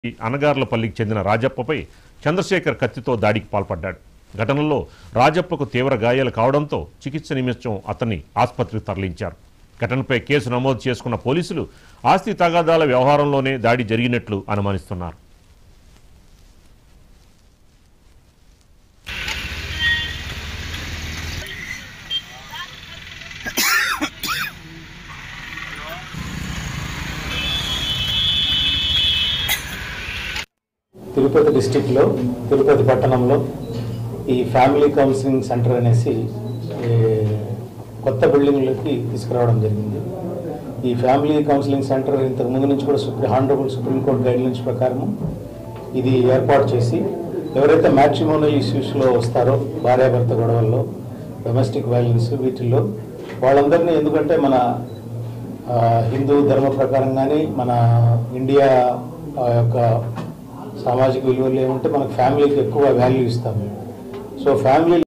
అనగార్లపల్లికి చెందిన రాజప్పపై చంద్రశేఖర్ కత్తితో దాడికి పాల్పడ్డాడు ఘటనలో రాజప్పకు తీవ్ర గాయాలు కావడంతో చికిత్స నిమిత్తం అతన్ని ఆసుపత్రికి తరలించారు ఘటనపై కేసు నమోదు చేసుకున్న పోలీసులు ఆస్తి తగాదాల వ్యవహారంలోనే దాడి జరిగినట్లు అనుమానిస్తున్నారు తిరుపతి డిస్టిక్లో తిరుపతి పట్టణంలో ఈ ఫ్యామిలీ కౌన్సిలింగ్ సెంటర్ అనేసి ఏ, కొత్త బిల్డింగ్లోకి తీసుకురావడం జరిగింది ఈ ఫ్యామిలీ కౌన్సిలింగ్ సెంటర్ ఇంతకు ముందు నుంచి కూడా సుప్రీం హానరబుల్ సుప్రీంకోర్టు గైడ్లైన్స్ ప్రకారం ఇది ఏర్పాటు చేసి ఎవరైతే మ్యాట్రిమోనల్ ఇష్యూస్లో వస్తారో భార్యాభర్త గొడవల్లో డొమెస్టిక్ వైలెన్స్ వీటిల్లో వాళ్ళందరినీ ఎందుకంటే మన ఆ, హిందూ ధర్మ ప్రకారం కానీ మన ఇండియా ఆ, యొక్క సామాజిక విలువలు ఏమంటే మనకు ఫ్యామిలీకి ఎక్కువ వాల్యూ ఇస్తాము సో ఫ్యామిలీ